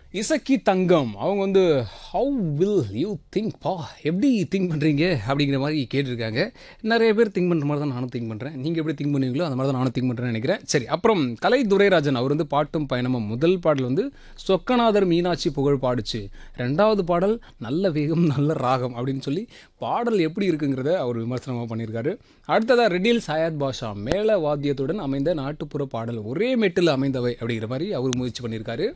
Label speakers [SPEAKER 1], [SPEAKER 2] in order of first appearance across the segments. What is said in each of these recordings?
[SPEAKER 1] இசக்கி தங்கம் அவங்க வந்து how will you think பா எப்படி திங்க் பண்ணுறீங்க அப்படிங்கிற மாதிரி கேட்டிருக்காங்க நிறைய பேர் திங்க் பண்ணுற மாதிரி தான் நானும் திங்க் பண்ணுறேன் நீங்கள் எப்படி திங்க் பண்ணுவீங்களோ அந்த மாதிரி தான் நானும் திங்க் பண்ணுறேன்னு நினைக்கிறேன் சரி அப்புறம் கலை துரைராஜன் அவர் வந்து பாட்டும் பயணமும் முதல் பாடல் வந்து சொக்கநாதர் மீனாட்சி புகழ் பாடுச்சு ரெண்டாவது பாடல் நல்ல வேகம் நல்ல ராகம் அப்படின்னு சொல்லி பாடல் எப்படி இருக்குங்கிறத அவர் விமர்சனமாக பண்ணியிருக்காரு அடுத்ததாக ரெடில் சயாத் பாஷா மேள வாத்தியத்துடன் அமைந்த நாட்டுப்புற பாடல் ஒரே மெட்டில் அமைந்தவை அப்படிங்கிற மாதிரி அவர் முயற்சி பண்ணியிருக்காரு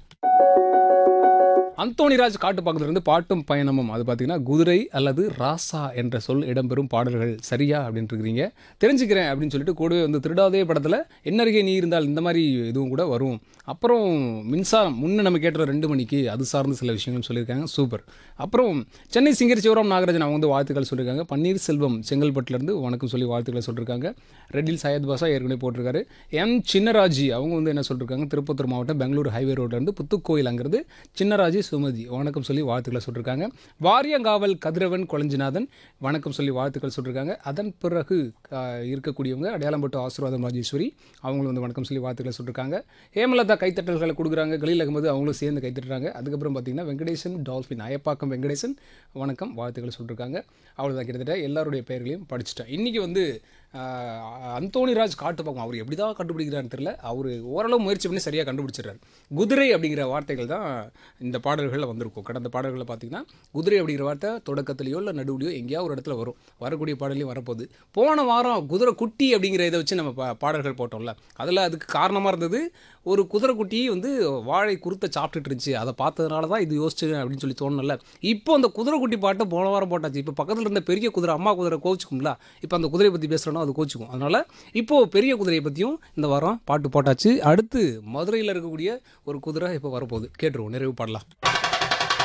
[SPEAKER 1] அந்தோணிராஜ் காட்டுப்பாக்கத்திலிருந்து பாட்டும் பயணமும் அது பார்த்தீங்கன்னா குதிரை அல்லது ராசா என்ற சொல் இடம்பெறும் பாடல்கள் சரியா அப்படின்னு இருக்கிறீங்க தெரிஞ்சுக்கிறேன் அப்படின்னு சொல்லிட்டு கூடவே வந்து திருடாதே படத்தில் என்னருகே நீ இருந்தால் இந்த மாதிரி இதுவும் கூட வரும் அப்புறம் மின்சாரம் முன்ன நம்ம கேட்ட ரெண்டு மணிக்கு அது சார்ந்த சில விஷயங்கள் சொல்லியிருக்காங்க சூப்பர் அப்புறம் சென்னை சிங்கர் சிவராம் நாகராஜன் அவங்க வந்து வாழ்த்துக்கள் சொல்லியிருக்காங்க பன்னீர்செல்வம் செங்கல்பட்டுலேருந்து வணக்கம் சொல்லி வாழ்த்துக்களை சொல்லியிருக்காங்க ரெட்டில் சையத் பாஷா ஏற்கனவே போட்டிருக்காரு எம் சின்னராஜி அவங்க வந்து என்ன சொல்லியிருக்காங்க திருப்பத்தூர் மாவட்டம் பெங்களூர் ஹைவே ரோட்லேருந்து புத்துக்கோயில் அங்கிறது சின்னராஜி சுமதி வணக்கம் சொல்லி வாழ்த்துக்களை சொல்லியிருக்காங்க வாரியங்காவல் கதிரவன் கொளஞ்சிநாதன் வணக்கம் சொல்லி வாழ்த்துக்கள் சொல்லியிருக்காங்க அதன் பிறகு ஆஹ், இருக்கக்கூடியவங்க அடையாளம்பட்டு ஆசீர்வாதம் ராஜேஸ்வரி அவங்களும் வந்து வணக்கம் சொல்லி வாழ்த்துக்களை சொல்லியிருக்காங்க ஹேமலதா கைத்தட்டல்களை கொடுக்குறாங்க கலீல் அகமது அவங்களும் சேர்ந்து கைத்தட்டுறாங்க அதுக்கப்புறம் பார்த்தீங்கன்னா வெங்கடேசன் டால்ஃபின் அயப்பாக்கம் வெங்கடேசன் வணக்கம் வாழ்த்துக்கள் சொல்லியிருக்காங்க அவ்வளோதான் கிட்டத்தட்ட எல்லாருடைய பெயர்களையும் படிச்சுட்டேன் இன்றைக்கி வந்து ஆஹ், அந்தோணிராஜ் காட்டுப்பாக்கம் அவர் எப்படி தான் கண்டுபிடிக்கிறான்னு தெரியல அவர் ஓரளவு முயற்சி பண்ணி சரியாக கண்டுபிடிச்சிடுறாரு குதிரை அப்படிங்கிற வார்த்தைகள் தான் இந்த பாடல்களில் வந்திருக்கும் கடந்த பாடல்களில் பார்த்தீங்கன்னா குதிரை அப்படிங்கிற வார்த்தை தொடக்கத்துலையோ இல்லை நடுவுலையோ எங்கேயாவது ஒரு இடத்துல வரும் வரக்கூடிய பாடலையும் வரப்போகுது போன வாரம் குதிரை குட்டி அப்படிங்கிற இதை வச்சு நம்ம பா- பாடல்கள் போட்டோம்ல அதில் அதுக்கு காரணமாக இருந்தது ஒரு குதிரை குட்டி வந்து வாழை குருத்தை சாப்பிட்டுட்டு இருந்துச்சு அதை பார்த்ததுனால தான் இது யோசிச்சு அப்படின்னு சொல்லி தோணல இப்போ அந்த குதிரை குட்டி பாட்டு போன வாரம் போட்டாச்சு இப்போ பக்கத்தில் இருந்த பெரிய குதிரை அம்மா குதிரை கோச்சிக்கும்ல இப்போ அந்த குதிரையை பற்றி பேசுகிறோன்னா அது கோச்சிக்கும் அதனால் இப்போது பெரிய குதிரையை பற்றியும் இந்த வாரம் பாட்டு போட்டாச்சு அடுத்து மதுரையில் இருக்கக்கூடிய ஒரு குதிரை இப்போ வரப்போகுது கேட்டுருவோம் நிறைவு பாடலாம்